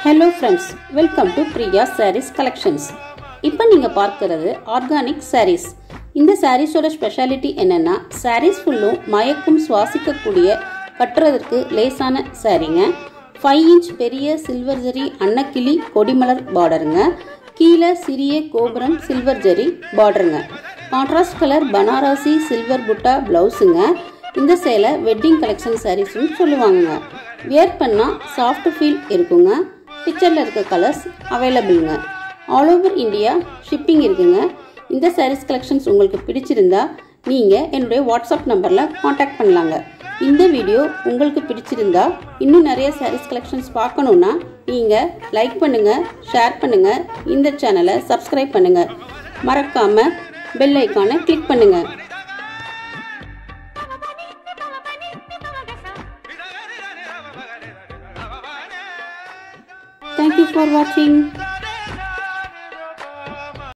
Hello friends welcome to Priya sarees collections இப்போ நீங்கள் பார்க்கறது ஆர்கானிக் சாரீஸ் இந்த சாரீஸோட ஸ்பெஷாலிட்டி என்னென்னா சாரீஸ் ஃபுல்லும் மயக்கும் சுவாசிக்கக்கூடிய கட்டுறதற்கு லேசான சாரீங்க ஃபைவ் இன்ச் பெரிய சில்வர் ஜரி அன்னக்கிளி கொடிமலர் பார்டருங்க கீழே சிறிய கோபுரம் சில்வர் ஜரி பார்டருங்க contrast colour Banarasi silver butta ப்ளவுஸுங்க இந்த சேலை வெட்டிங் கலெக்ஷன் சாரீஸ்னு சொல்லுவாங்கங்க வியர் பண்ணால் சாஃப்ட் ஃபீல் இருக்குங்க பிக்சரில் இருக்க கலர்ஸ் அவைலபிளுங்க ஆல் ஓவர் இந்தியா ஷிப்பிங் இருக்குங்க இந்த சாரீஸ் கலெக்ஷன்ஸ் உங்களுக்கு பிடிச்சிருந்தா நீங்கள் என்னுடைய வாட்ஸ்அப் நம்பரில் காண்டாக்ட் பண்ணலாங்க இந்த வீடியோ உங்களுக்கு பிடிச்சிருந்தா இன்னும் நிறைய சாரீஸ் கலெக்ஷன்ஸ் பார்க்கணுன்னா நீங்கள் லைக் பண்ணுங்கள் ஷேர் பண்ணுங்கள் இந்த சேனலை சப்ஸ்கிரைப் பண்ணுங்கள் மறக்காமல் பெல் ஐக்கானை கிளிக் பண்ணுங்கள் Thank you for watching.